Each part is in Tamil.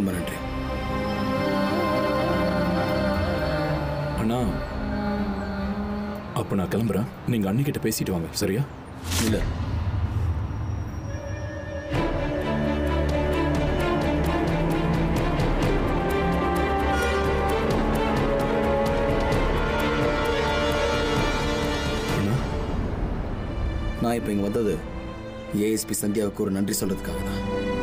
ரொம்ப நன்றி அண்ணா அப்ப நான் கிளம்புறேன் நீங்க அன்னிக்கிட்ட பேசிட்டு வாங்க சரியா இல்லை அண்ணா நான் இப்போ இங்கே வந்தது ஏஎஸ்பி சந்தியாவுக்கு ஒரு நன்றி சொல்றதுக்காக தான்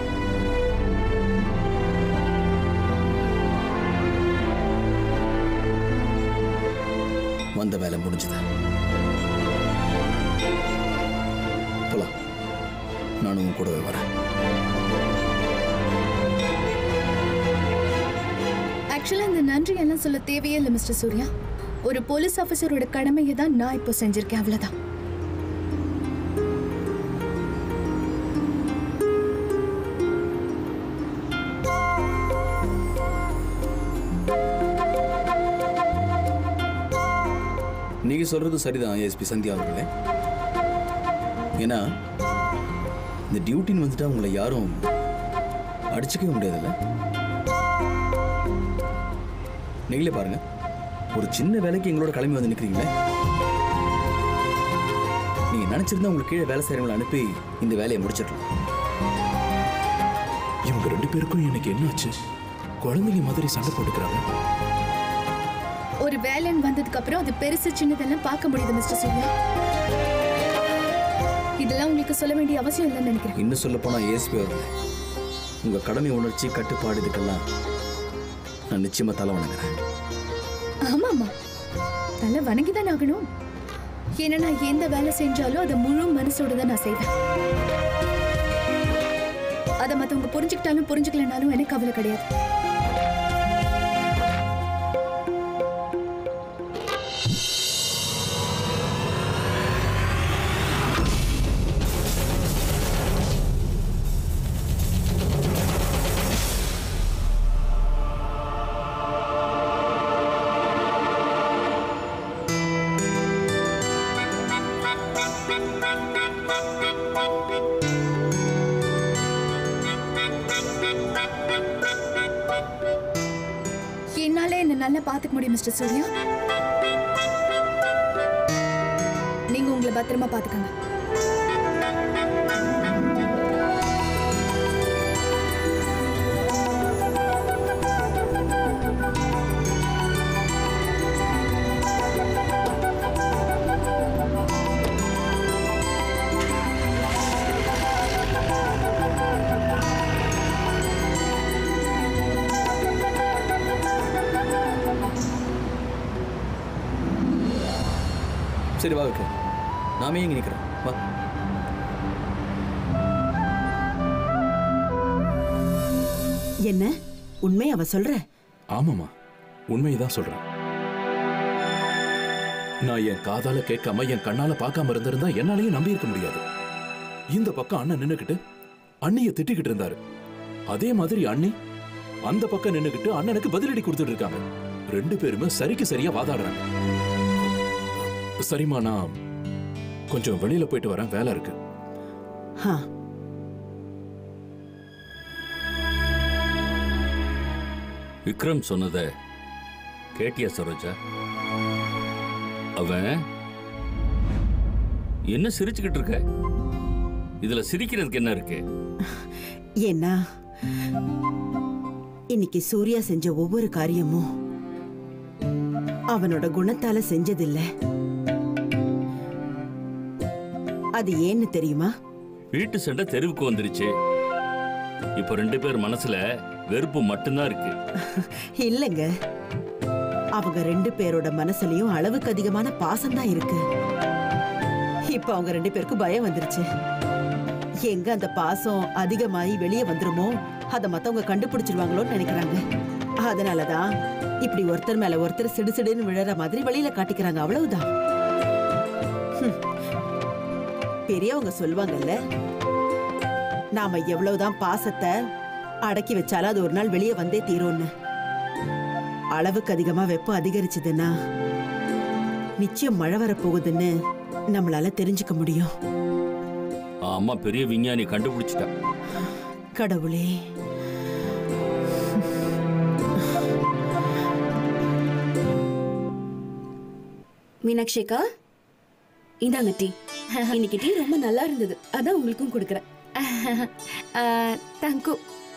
வந்த வேலை முடிஞ்சது போலாம் நானும் உன் கூடவே வரேன் ஆக்சுவலா இந்த நன்றி எல்லாம் சொல்ல தேவையே இல்லை மிஸ்டர் சூர்யா ஒரு போலீஸ் ஆஃபீஸரோட கடமையை தான் நான் இப்போ செஞ்சிருக்கேன் அவ்வளவுதான் நீங்க சொல்றது சரிதான் ஏஎஸ்பி சந்தியா அவர்களே ஏன்னா இந்த டியூட்டின்னு வந்துட்டா உங்களை யாரும் அடிச்சுக்கவே முடியாதுல்ல நீங்களே பாருங்க ஒரு சின்ன வேலைக்கு எங்களோட கிளம்பி வந்து நிற்கிறீங்களே நீங்க நினைச்சிருந்தா உங்களுக்கு கீழே வேலை செய்யறவங்களை அனுப்பி இந்த வேலையை முடிச்சிடலாம் இவங்க ரெண்டு பேருக்கும் எனக்கு என்னாச்சு குழந்தைங்க மாதிரி சண்டை போட்டுக்கிறாங்க ஒரு வேலைன்னு வந்ததுக்கு அப்புறம் அது பெருசு சின்னதெல்லாம் பார்க்க முடியுது மிஸ்டர் சூர்யா இதெல்லாம் உங்களுக்கு சொல்ல வேண்டிய அவசியம் இல்லைன்னு நினைக்கிறேன் இன்னும் சொல்ல போனா ஏஎஸ்பி அவர்களே உங்க கடமை உணர்ச்சி கட்டுப்பாடு இதுக்கெல்லாம் நான் நிச்சயமா தலை வணங்குறேன் ஆமா ஆமா தலை வணங்கி தான் ஆகணும் ஏன்னா நான் எந்த வேலை செஞ்சாலும் அதை முழு மனசோட தான் நான் செய்வேன் அதை மத்தவங்க புரிஞ்சுக்கிட்டாலும் புரிஞ்சுக்கலனாலும் எனக்கு கவலை கிடையாது என்னால என்ன நல்லா பாத்துக்க முடியும் மிஸ்டர் சூர்யா நீங்க உங்களை பத்திரமா பாத்துக்கங்க சரி வா விக்ரம் நாமே இங்கே நிற்கிறோம் வா என்ன உண்மை அவ சொல்ற ஆமாமா உண்மையதான் சொல்றேன் நான் என் காதால கேட்காம என் கண்ணால பார்க்காம இருந்திருந்தா என்னாலயும் நம்பி இருக்க முடியாது இந்த பக்கம் அண்ணன் நின்னுக்கிட்டு அண்ணிய திட்டிக்கிட்டு இருந்தாரு அதே மாதிரி அண்ணி அந்த பக்கம் நின்னுக்கிட்டு அண்ணனுக்கு பதிலடி கொடுத்துட்டு இருக்காங்க ரெண்டு பேருமே சரிக்கு சரியா வாதாடுறாங்க சரிம்மா நான் கொஞ்சம் வெளியில போயிட்டு வரேன் வேலை இருக்கு ஹா விக்ரம் சொன்னத கேட்டியா சரோஜா அவன் என்ன சிரிச்சுக்கிட்டு இருக்க இதுல சிரிக்கிறதுக்கு என்ன இருக்கு ஏன்னா இன்னைக்கு சூர்யா செஞ்ச ஒவ்வொரு காரியமும் அவனோட குணத்தால செஞ்சதில்ல அது ஏன்னு தெரியுமா வீட்டு சண்டை தெருவுக்கு வந்துருச்சு இப்ப ரெண்டு பேர் மனசுல வெறுப்பு மட்டும்தான் இருக்கு இல்லைங்க அவங்க ரெண்டு பேரோட மனசுலயும் அளவுக்கு அதிகமான பாசம் தான் இருக்கு இப்ப அவங்க ரெண்டு பேருக்கும் பயம் வந்துருச்சு எங்க அந்த பாசம் அதிகமாகி வெளியே வந்துருமோ அதை மத்தவங்க கண்டுபிடிச்சிருவாங்களோன்னு நினைக்கிறாங்க அதனாலதான் இப்படி ஒருத்தர் மேல ஒருத்தர் சிடு சிடுன்னு விழற மாதிரி வெளியில காட்டிக்கிறாங்க அவ்வளவுதான் ஹம். பெரியவங்க சொல்லுவாங்கல்ல நாம எவ்வளவுதான் பாசத்தை அடக்கி வச்சாலும் அது ஒரு நாள் வெளியே வந்தே தீரும்னு அளவுக்கு அதிகமா வெப்பம் அதிகரிச்சதுன்னா நிச்சயம் மழை வரப்போகுதுன்னு நம்மளால தெரிஞ்சுக்க முடியும் அம்மா பெரிய விஞ்ஞானி கண்டுபிடிச்சிட்டா கடவுளே மீனாட்சிக்கா இந்தாங்க டீ இன்னைக்கு டீ ரொம்ப நல்லா இருந்தது அதான் உங்களுக்கும் கொடுக்குறேன் தேங்க்யூ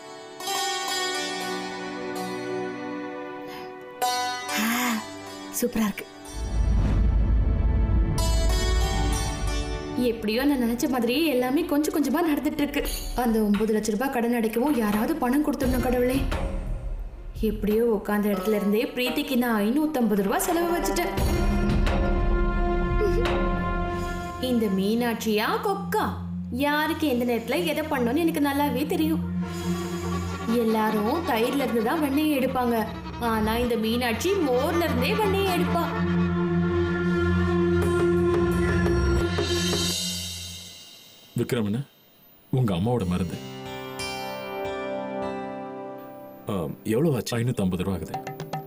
சூப்பரா இருக்கு எப்படியோ நான் நினைச்ச மாதிரியே எல்லாமே கொஞ்சம் கொஞ்சமா நடந்துட்டு இருக்கு அந்த ஒன்பது லட்ச ரூபாய் கடன் அடைக்கவும் யாராவது பணம் கொடுத்துடணும் கடவுளே எப்படியோ உட்காந்த இடத்துல இருந்தே பிரீத்திக்கு நான் ஐநூத்தம்பது ரூபாய் செலவு வச்சுட்டேன் இந்த மீனாட்சியா கொக்கா யாருக்கு எந்த நேரத்துல எதை பண்ணணும்னு எனக்கு நல்லாவே தெரியும் எல்லாரும் தயிர்ல இருந்து தான் வெண்ணெயை எடுப்பாங்க ஆனா இந்த மீனாட்சி மோர்ல இருந்தே வெண்ணெயை எடுப்பா விக்ரமன் உங்க அம்மாவோட மருந்து ஆம், எவ்வளவு ஆச்சு ஐநூத்தி ஐம்பது ரூபா ஆகுது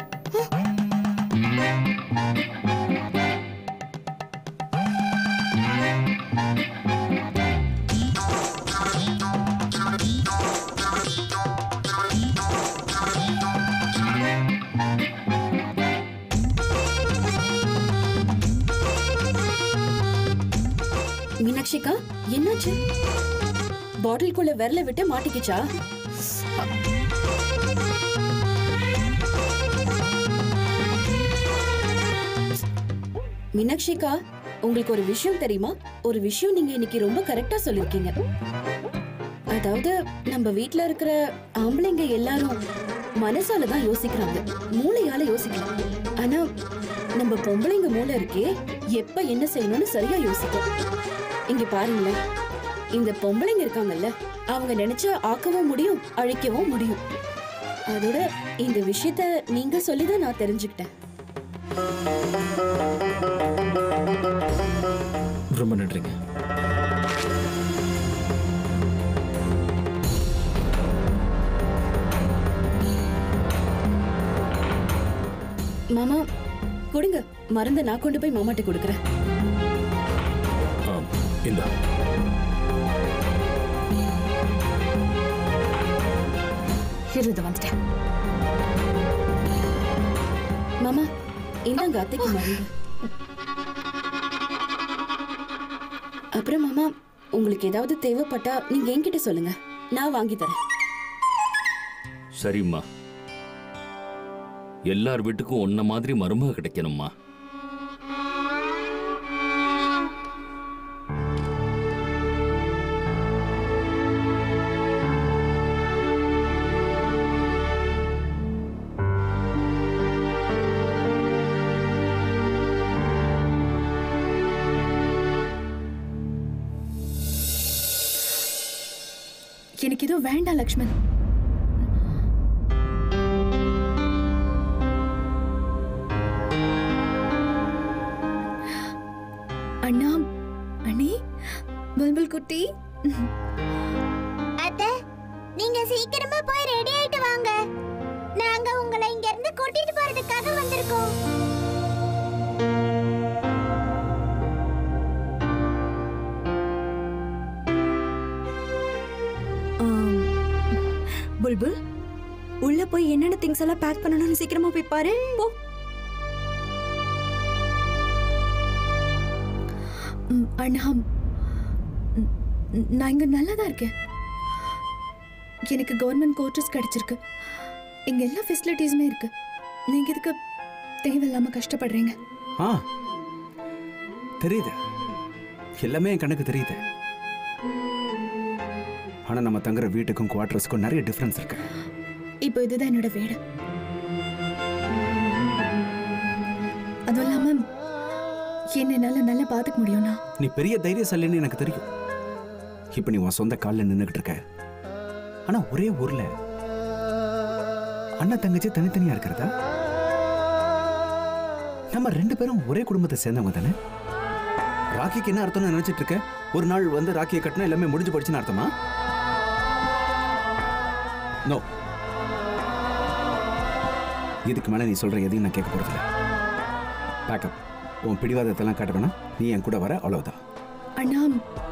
மீனாட்சிக்கா என்னாச்சு பாட்டிலுக்குள்ள விரல விட்டு மாட்டிக்கிச்சா மீனாட்சிக்கா உங்களுக்கு ஒரு விஷயம் தெரியுமா ஒரு விஷயம் நீங்க இன்னைக்கு ரொம்ப கரெக்டா சொல்லிருக்கீங்க அதாவது நம்ம வீட்ல இருக்கிற ஆம்பளைங்க எல்லாரும் மனசால தான் யோசிக்கிறாங்க மூளையால யோசிக்கலாம் ஆனா நம்ம பொம்பளைங்க மூளை இருக்கே எப்ப என்ன செய்யணும்னு சரியா யோசிக்கும் இங்க பாருங்களேன் இந்த பொம்பளைங்க இருக்காங்கல்ல அவங்க நினைச்சா ஆக்கவும் முடியும் அழிக்கவும் முடியும் அதோட இந்த விஷயத்த நீங்க சொல்லிதான் நான் தெரிஞ்சுக்கிட்டேன் ரொம்ப நன்றிங்க மாமா கொடுங்க மருந்தை நான் கொண்டு போய் மாமாட்ட கொடுக்குறேன் ஆம், இந்தா இருந்து வந்துட்டேன் மாமா இந்தாங்க அத்தைக்கு மருந்து அப்புறம் மாமா உங்களுக்கு ஏதாவது தேவைப்பட்டா நீங்க என்கிட்ட சொல்லுங்க நான் வாங்கி தரேன் சரிம்மா எல்லார் வீட்டுக்கும் ஒன்ன மாதிரி மருமக கிடைக்கணும்மா எனக்கு எதுவும் வேண்டாம் லக்ஷ்மண் அண்ணா அண்ணி புல்புல் குட்டி அத்தை நீங்க சீக்கிரமா போய் ரெடி ஆயிட்டு வாங்க நாங்க உங்களை இங்க இருந்து கூட்டிட்டு போறதுக்காக வந்திருக்கோம் புல்புல் உள்ள போய் என்னென்ன திங்ஸ் எல்லாம் பேக் பண்ணணும்னு சீக்கிரமா போய் பாரு போ ம், அண்ணா ம், ம், நான் இங்க நல்லா தான் இருக்கேன் எனக்கு கவர்மெண்ட் கோர்ட்டஸ் கிடைச்சிருக்கு இங்க எல்லா ஃபெசிலிட்டிஸுமே இருக்கு நீங்க இதுக்கு தேவையில்லாம கஷ்டப்படுறீங்க ஆ தெரியுது எல்லாமே என் கணக்கு தெரியுது ஆனா நம்ம தங்குற வீட்டுக்கும் குவார்டர்ஸ்க்கும் நிறைய டிஃப்ரென்ஸ் இருக்கு இப்போ இதுதான் என்னோட வீடு அதுவும் இல்லாம என்ன என்னால நல்லா பாத்துக்க முடியும்னா நீ பெரிய தைரியசாலின்னு எனக்கு தெரியும் இப்போ நீ உன் சொந்த காலில் நின்றுகிட்டு இருக்க ஆனா ஒரே ஊர்ல அண்ணா தங்கச்சி தனித்தனியா இருக்கிறதா நம்ம ரெண்டு பேரும் ஒரே குடும்பத்தை சேர்ந்தவங்க தானே ராக்கிக்கு என்ன அர்த்தம்னு நினைச்சிட்டு இருக்க ஒரு நாள் வந்து ராக்கியை கட்டினா எல்லாமே முடிஞ்சு போயிடுச்சுன்னு அர்த்தமா நோ இதுக்கு மேல நீ சொல்ற எதையும் நான் கேட்க போறதில்ல பேக்கப் உன் பிடிவாதத்தெல்லாம் காட்ட வேணாம் நீ என் கூட வர அவ்வளவுதான் அண்ணா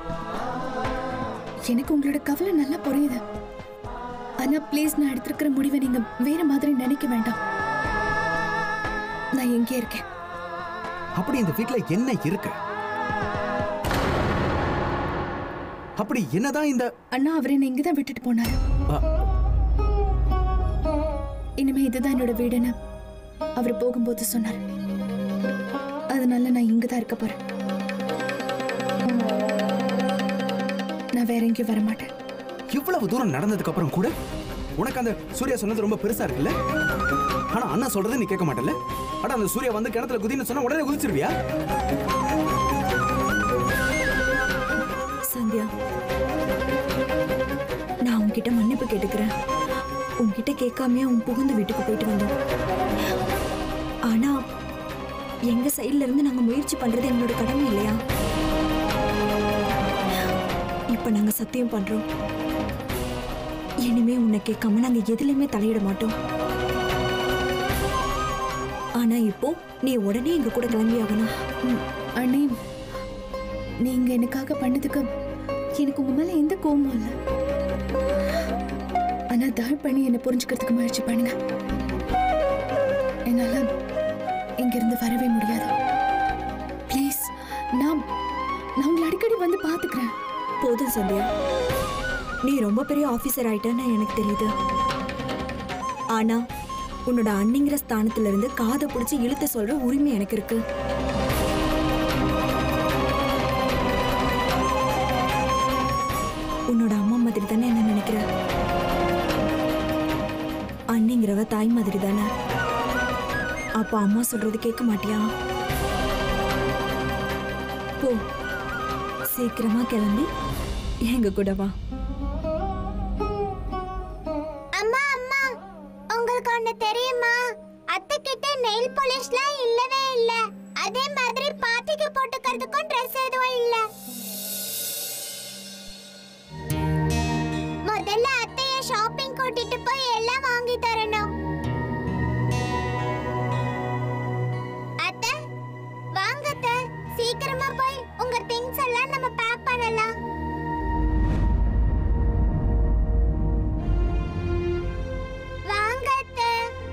எனக்கு உங்களோட கவலை நல்லா புரியுது ஆனா ப்ளீஸ் நான் எடுத்திருக்கிற முடிவை நீங்க வேற மாதிரி நினைக்க வேண்டாம் நான் எங்கே இருக்கேன் அப்படி இந்த வீட்ல என்ன இருக்கு அப்படி என்னதான் இந்த அண்ணா அவர் என்னை இங்கே தான் விட்டுட்டு போனாரு அ, இனிமே இதுதான் என்னோட வீடுன்னு அவர் போகும்போது சொன்னார் அதனால நான் இங்க தான் இருக்க போறேன் நான் வேற எங்கேயும் வர மாட்டேன் இவ்வளவு தூரம் நடந்ததுக்கு அப்புறம் கூட உனக்கு அந்த சூர்யா சொன்னது ரொம்ப பெருசா இருக்குல்ல ஆனா அண்ணா சொல்றது நீ கேட்க மாட்டல அட அந்த சூர்யா வந்து கிணத்துல குதின்னு சொன்னா உடனே குதிச்சிருவியா சந்தியா நான் உன்கிட்ட மன்னிப்பு கேட்டுக்கிறேன் உன்கிட்ட கேட்காமயே உன் புகுந்த வீட்டுக்கு போயிட்டு வந்தோம் ஆனா எங்க சைடுல இருந்து நாங்க முயற்சி பண்றது எங்களோட கடமை இல்லையா இப்ப நாங்க சத்தியம் பண்றோம் இனிமே உன்னை கேட்காம நாங்க எதுலயுமே தலையிட மாட்டோம் ஆனா இப்போ நீ உடனே எங்க கூட கிளம்பி ஆகணும் ம், அண்ணே நீங்க எனக்காக பண்ணதுக்கு எனக்கு உங்க மேல எந்த கோபமும் இல்லை ஆனா தயவு பண்ணி என்னை புரிஞ்சுக்கிறதுக்கு முயற்சி பண்ணுங்க என்னால இங்கிருந்து வரவே முடியாது ப்ளீஸ் நான் நான் உங்களை அடிக்கடி வந்து பாத்துக்கிறேன் போதும் சந்தியா நீ ரொம்ப பெரிய ஆபீசர் ஆயிட்டன்னு எனக்கு தெரியுது ஆனா உன்னோட அண்ணிங்கிற ஸ்தானத்துல இருந்து காதை பிடிச்சி இழுத்து சொல்ற உரிமை எனக்கு இருக்கு உன்னோட அம்மா மாதிரி தானே என்ன நினைக்கிற அண்ணிங்கிறவ தாய் மாதிரி தானே அப்ப அம்மா சொல்றது கேட்க மாட்டியா போ சீக்கிரமா கிளம்பி எங்க கூட வா அம்மா அம்மா உங்களுக்கு ஒண்ணு தெரியுமா அத்தை கிட்ட நெயில் பாலிஷ்லாம் இல்லவே இல்ல அதே மாதிரி பாட்டிக்கு போட்டுக்கிறதுக்கும் ட்ரெஸ் எதுவும் இல்ல முதல்ல அத்தைய ஷாப்பிங் கூட்டிட்டு போய் எல்லாம் வாங்கி தரணும் அத்தை வாங்க அத்தை சீக்கிரமா போய் உங்க திங்ஸ் எல்லாம் நம்ம பேக் பண்ணலாம் வாங்க அத்தை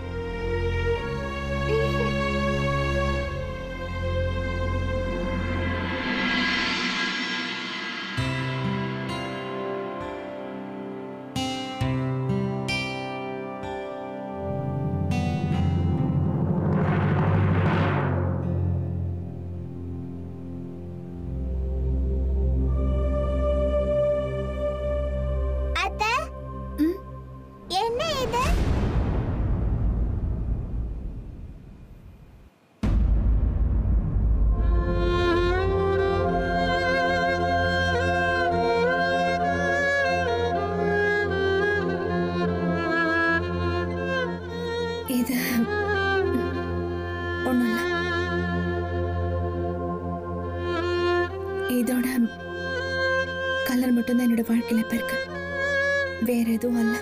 அத்தை ம்? என்ன இது இது ஒன்றும் இல்லை இதோட கலர் மட்டும்தான் என்னோட வாழ்க்கையில இப்ப இருக்கு வேற எதுவும் அல்ல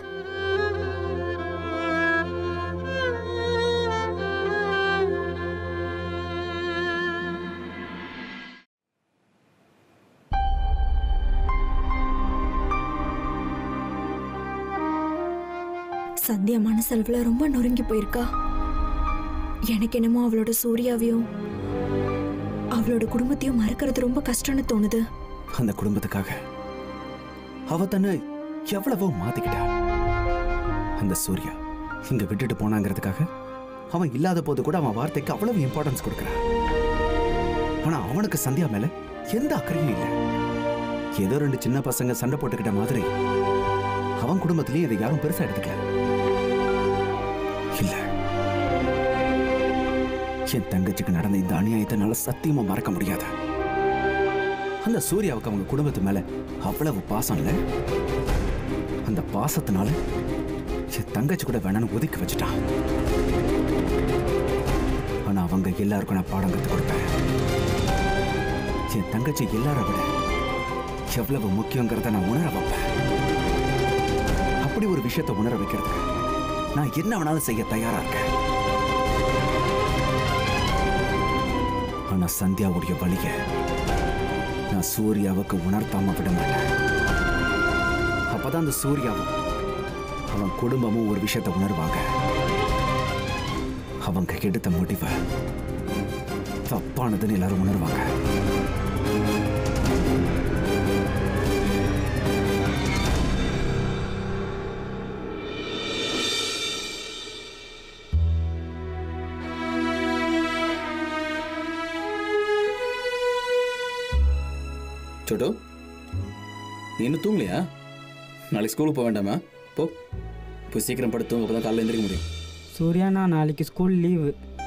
சந்தியா மனசளவுல ரொம்ப நொறுங்கி போயிருக்கா எனக்கு என்னமோ அவளோட சூர்யாவையும் அவளோட குடும்பத்தையும் மறக்கிறது ரொம்ப கஷ்டம்னு தோணுது அந்த குடும்பத்துக்காக அவ தன்னை எவ்வளவோ மாத்திக்கிட்டா அந்த சூர்யா இங்க விட்டுட்டு போனாங்கிறதுக்காக அவன் இல்லாத போது கூட அவன் வார்த்தைக்கு அவ்வளவு இம்பார்ட்டன்ஸ் கொடுக்கறான் ஆனா அவனுக்கு சந்தியா மேல எந்த அக்கறையும் இல்லை ஏதோ ரெண்டு சின்ன பசங்க சண்டை போட்டுக்கிட்ட மாதிரி அவன் குடும்பத்திலயும் இதை யாரும் பெருசா எடுத்துக்கல இல்ல என் தங்கச்சிக்கு நடந்த இந்த அநியாயத்தை என்னால சத்தியமா மறக்க முடியாது அந்த சூர்யாவுக்கு அவங்க குடும்பத்து மேல அவ்வளவு பாசம் இல்ல அந்த பாசத்தினால என் தங்கச்சி கூட வேணான்னு ஒதுக்கி வச்சுட்டான் ஆனா அவங்க எல்லாருக்கும் நான் பாடம் கத்து கொடுப்பேன் என் தங்கச்சி எல்லார விட எவ்வளவு முக்கியங்கிறத நான் உணர வைப்பேன் அப்படி ஒரு விஷயத்தை உணர வைக்கிறதுக்கு நான் என்ன வேணாலும் செய்ய தயாரா இருக்கேன் ஆனா சந்தியாவுடைய வழிய நான் சூர்யாவுக்கு உணர்த்தாம விட மாட்டேன் அப்பதான் அந்த சூர்யாவும் அவன் குடும்பமும் ஒரு விஷயத்தை உணர்வாங்க அவங்க எடுத்த முடிவை தப்பானதுன்னு எல்லாரும் உணர்வாங்க சோட்டு நீ இன்னும் தூங்கலையா நாளைக்கு ஸ்கூலுக்கு போக வேண்டாமா போ போய் சீக்கிரம் படுத்து தூங்க அப்போ தான் காலையில் எந்திரிக்க முடியும் சூர்யாண்ணா நாளைக்கு ஸ்கூல் லீவு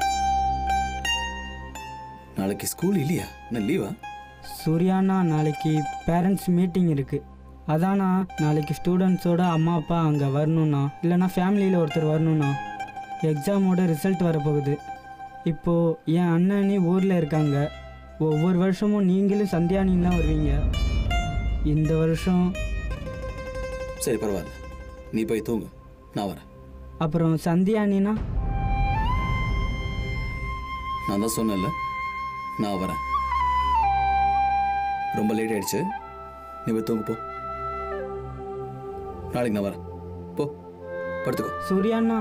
நாளைக்கு ஸ்கூல் இல்லையா என்ன லீவா சூர்யாண்ணா நாளைக்கு பேரண்ட்ஸ் மீட்டிங் இருக்கு அதானா நாளைக்கு ஸ்டூடெண்ட்ஸோட அம்மா அப்பா அங்கே வரணும்ண்ணா இல்லைன்னா ஃபேமிலியில் ஒருத்தர் வரணும்ண்ணா எக்ஸாமோட ரிசல்ட் வரப்போகுது இப்போது என் அண்ணனி ஊரில் இருக்காங்க ஒவ்வொரு வருஷமும் நீங்களும் சந்தியானின்னு தான் வருவீங்க இந்த வருஷம் சரி பரவாயில்ல நீ போய் தூங்கு நான் வரேன் அப்புறம் சந்தியானினா நான் தான் சொன்னேன்ல நான் வரேன் ரொம்ப லேட் ஆயிடுச்சு நீ போய் தூங்கு போ நாளைக்கு நான் வரேன் போ படுத்துக்கோ சூர்யாண்ணா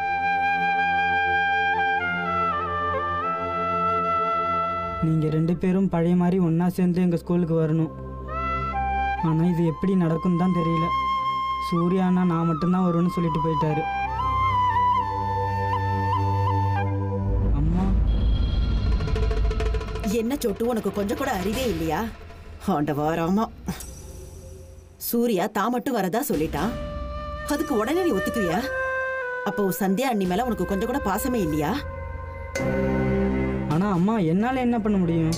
நீங்கள் ரெண்டு பேரும் பழைய மாதிரி ஒன்றா சேர்ந்து எங்கள் ஸ்கூலுக்கு வரணும் ஆனால் இது எப்படி நடக்கும் தான் தெரியல சூர்யா அண்ணா நான் மட்டும்தான் வருவேன்னு சொல்லிட்டு போயிட்டாரு அம்மா என்ன சொட்டு உனக்கு கொஞ்சம் கூட அறிவே இல்லையா ஆண்டவா ராமா சூர்யா தான் மட்டும் வரதா சொல்லிட்டான் அதுக்கு உடனே நீ ஒத்துக்குவியா அப்போ சந்தியா அண்ணி மேல உனக்கு கொஞ்சம் கூட பாசமே இல்லையா ஆனால் அம்மா என்னால் என்ன பண்ண முடியும்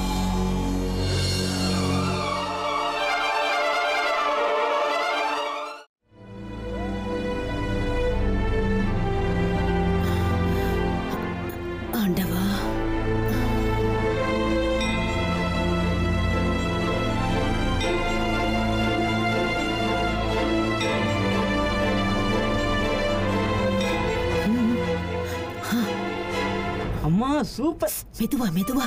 ஆண்டவா அம்மா சூப்பர் மெதுவா மெதுவா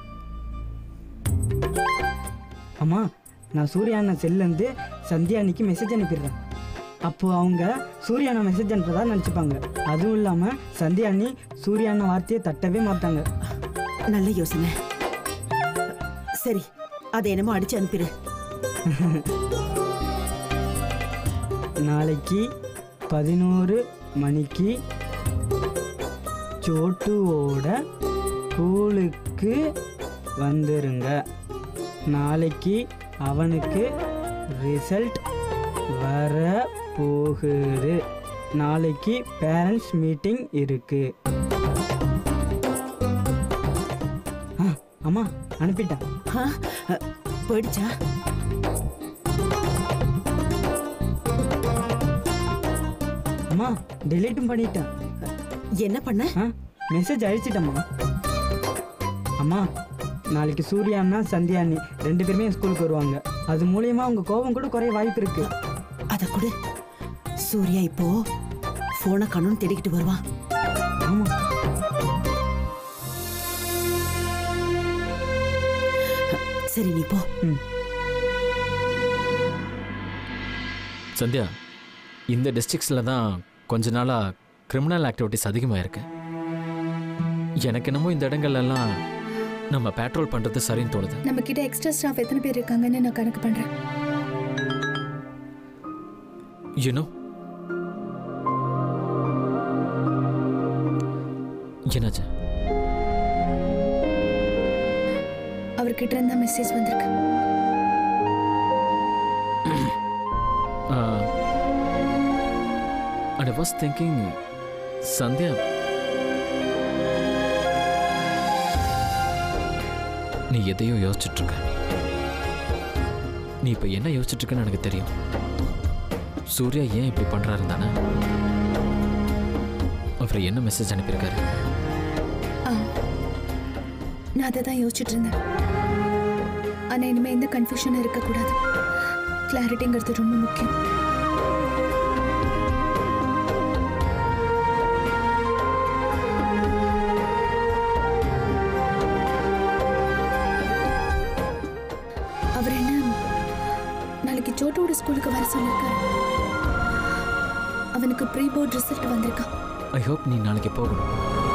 அம்மா நான் சூர்யா அண்ணா செல்லேருந்து சந்தியா அன்னைக்கு மெசேஜ் அனுப்பிடுறேன் அப்போ அவங்க சூர்யா அண்ணா மெசேஜ் அனுப்புறதா நினச்சிப்பாங்க அதுவும் இல்லாமல் சந்தியா அண்ணி சூர்யா அண்ணா வார்த்தையை தட்டவே மாட்டாங்க நல்ல யோசனை சரி அதை என்னமோ அடிச்சு அனுப்பிடு நாளைக்கு பதினோரு மணிக்கு சோட்டுவோட ஸ்கூலுக்கு வந்துருங்க நாளைக்கு அவனுக்கு ரிசல்ட் வர போகுது நாளைக்கு பேரண்ட்ஸ் மீட்டிங் இருக்கு ஆ, அம்மா அனுப்பிட்டேன் ஆ, அ, போயிடுச்சா அம்மா டெலீட்டும் பண்ணிட்டேன் என்ன பண்ண ஆ மெசேஜ் அழிச்சிட்டம்மா அம்மா நாளைக்கு சூர்யா அண்ணா சந்தியா அண்ணி ரெண்டு பேருமே என் ஸ்கூலுக்கு வருவாங்க அது மூலியமா உங்க கோபம் கூட குறைய வாய்ப்பு இருக்கு அத கொடு சூர்யா இப்போ போனை கண்ணுன்னு தேடிக்கிட்டு வருவான் ஆமா சரி நீ போ ம் சந்தியா இந்த டிஸ்ட்ரிக்ஸில் தான் கொஞ்ச நாளாக கிரிமினல் ஆக்டிவிட்டிஸ் அதிகமாக இருக்கு எனக்கு என்னமோ இந்த இடங்கள்லாம் நம்ம பேட்ரோல் பண்ணுறது சரின்னு தோணுது நம்ம கிட்ட எக்ஸ்ட்ரா ஸ்டாஃப் எத்தனை பேர் இருக்காங்கன்னு நான் கணக்கு பண்றேன் யூனோ என்னாச்சு அவர்கிட்ட இருந்தா மெசேஜ் வந்திருக்கு and I was thinking Sandhya நீ எதையோ யோசிச்சுட்டு இருக்க நீ இப்போ என்ன யோசிச்சுட்டு இருக்கன்னு எனக்கு தெரியும் சூர்யா ஏன் இப்படி பண்றாரு தானே அவர் என்ன மெசேஜ் அனுப்பியிருக்காரு ஆ நான் அதை தான் யோசிச்சுட்டு இருந்தேன் ஆனா இனிமே எந்த கன்ஃபியூஷனும் இருக்கக்கூடாது கிளாரிட்டிங்கிறது ரொம்ப முக்கியம் அவர் என்ன நாளைக்கு சோட்டோட ஸ்கூலுக்கு வர சொல்லியிருக்காரு அவனுக்கு ப்ரீ போர்ட் ரிசல்ட் வந்திருக்கான் ஐ ஹோப் நீ நாளைக்கு போகணும்